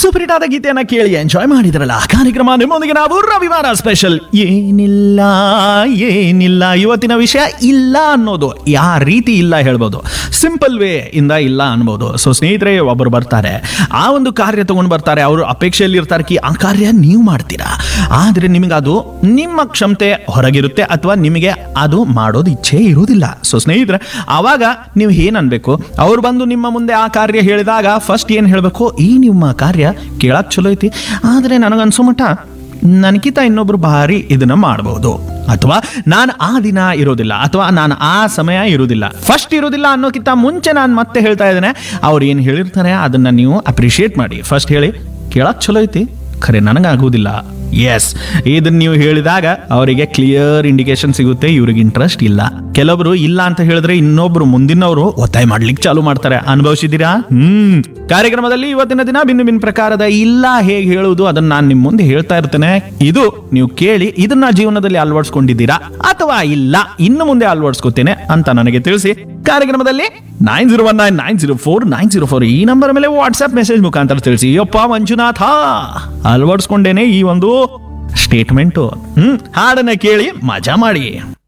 super hit ಆದ ಗೀತೆಯನ್ನ ಕೇಳಿ ಎಂಜಾಯ್ ಮಾಡಿದ್ರಲ್ಲ ಕಾರ್ಯಕ್ರಮ ನಿಮ್ಮೊಂದಿಗೆ ನಾವು ರವಿವಾರ ಸ್ಪೆಷಲ್ ಏನಿಲ್ಲ ಏನಿಲ್ಲ ಇವತ್ತಿನ ವಿಷಯ ಇಲ್ಲ ಅನ್ನೋದು ಯಾ ರೀತಿ ಇಲ್ಲ ಹೇಳ್ಬೋದು ಸಿಂಪಲ್ ವೇ ಇಂದ ಇಲ್ಲ ಅನ್ಬೋದು ಸೊ ಸ್ನೇಹಿತರೆ ಒಬ್ಬರು ಬರ್ತಾರೆ ಆ ಒಂದು ಕಾರ್ಯ ತಗೊಂಡು ಬರ್ತಾರೆ ಅವರು ಅಪೇಕ್ಷೆಯಲ್ಲಿ ಇರ್ತಾರೆ ಕಿ ಆ ಕಾರ್ಯ ನೀವು ಮಾಡ್ತೀರಾ ಆದ್ರೆ ನಿಮಗೆ ಅದು ನಿಮ್ಮ ಕ್ಷಮತೆ ಹೊರಗಿರುತ್ತೆ ಅಥವಾ ನಿಮಗೆ ಅದು ಮಾಡೋದು ಇಚ್ಛೆ ಇರುವುದಿಲ್ಲ ಸೊ ಸ್ನೇಹಿತರೆ ಆವಾಗ ನೀವು ಏನ್ ಅನ್ಬೇಕು ಅವ್ರು ಬಂದು ನಿಮ್ಮ ಮುಂದೆ ಆ ಕಾರ್ಯ ಹೇಳಿದಾಗ ಫಸ್ಟ್ ಏನ್ ಹೇಳ್ಬೇಕು ಈ ನಿಮ್ಮ ಕಾರ್ಯ ಕೇಳಕ್ ಚಲೋ ಐತಿ ಆದ್ರೆ ನನಗನ್ಸೋ ಮಟ್ಟ ನನಗಿಂತ ಇನ್ನೊಬ್ರು ಭಾರಿ ಇದನ್ನ ಮಾಡಬಹುದು ಅಥವಾ ನಾನು ಆ ದಿನ ಇರೋದಿಲ್ಲ ಅಥವಾ ನಾನು ಆ ಸಮಯ ಇರೋದಿಲ್ಲ ಫಸ್ಟ್ ಇರೋದಿಲ್ಲ ಅನ್ನೋಕ್ಕಿಂತ ಮುಂಚೆ ನಾನು ಮತ್ತೆ ಹೇಳ್ತಾ ಇದ್ದೇನೆ ಅವ್ರು ಏನು ಹೇಳಿರ್ತಾರೆ ಅದನ್ನ ನೀವು ಅಪ್ರಿಷಿಯೇಟ್ ಮಾಡಿ ಫಸ್ಟ್ ಹೇಳಿ ಕೇಳಕ್ ಚಲೋ ಐತಿ ಖರೆ ನನಗಾಗುವುದಿಲ್ಲ ಎಸ್ ಇದನ್ನ ನೀವು ಹೇಳಿದಾಗ ಅವರಿಗೆ ಕ್ಲಿಯರ್ ಇಂಡಿಕೇಶನ್ ಸಿಗುತ್ತೆ ಇವ್ರಿಗೆ ಇಂಟ್ರೆಸ್ಟ್ ಇಲ್ಲ ಕೆಲವರು ಇಲ್ಲ ಅಂತ ಹೇಳಿದ್ರೆ ಇನ್ನೊಬ್ರು ಮುಂದಿನವರು ಒತ್ತಾಯ ಮಾಡ್ಲಿಕ್ಕೆ ಚಾಲು ಮಾಡ್ತಾರೆ ಅನುಭವಿಸಿದ್ದೀರಾ ಹ್ಮ್ ಕಾರ್ಯಕ್ರಮದಲ್ಲಿ ಇವತ್ತಿನ ದಿನ ಭಿನ್ನ ಭಿನ್ನ ಪ್ರಕಾರದ ಇಲ್ಲ ಹೇಗೆ ಹೇಳುವುದು ಅದನ್ನ ನಾನು ನಿಮ್ಮ ಮುಂದೆ ಹೇಳ್ತಾ ಇರ್ತೇನೆ ಇದು ನೀವು ಕೇಳಿ ಇದನ್ನ ಜೀವನದಲ್ಲಿ ಅಳವಡಿಸ್ಕೊಂಡಿದ್ದೀರಾ ಅಥವಾ ಇಲ್ಲ ಇನ್ನು ಮುಂದೆ ಅಳವಡಿಸ್ಕೊತೇನೆ ಅಂತ ನನಗೆ ತಿಳಿಸಿ ಕಾರ್ಯಕ್ರಮದಲ್ಲಿ nine zero one nine nine zero four nine zero four ಈ ನಂಬರ್ ಮೇಲೆ ವಾಟ್ಸ್ಆಪ್ ಮೆಸೇಜ್ ಮುಖಾಂತರ ತಿಳಿಸಿ ಯಪ್ಪ ಮಂಜುನಾಥ ಅಳವಡಿಸ್ಕೊಂಡೇನೆ ಈ ಒಂದು ಸ್ಟೇಟ್ಮೆಂಟು ಹ್ಮ್ ಹಾಡನ್ನ ಕೇಳಿ ಮಜಾ ಮಾಡಿ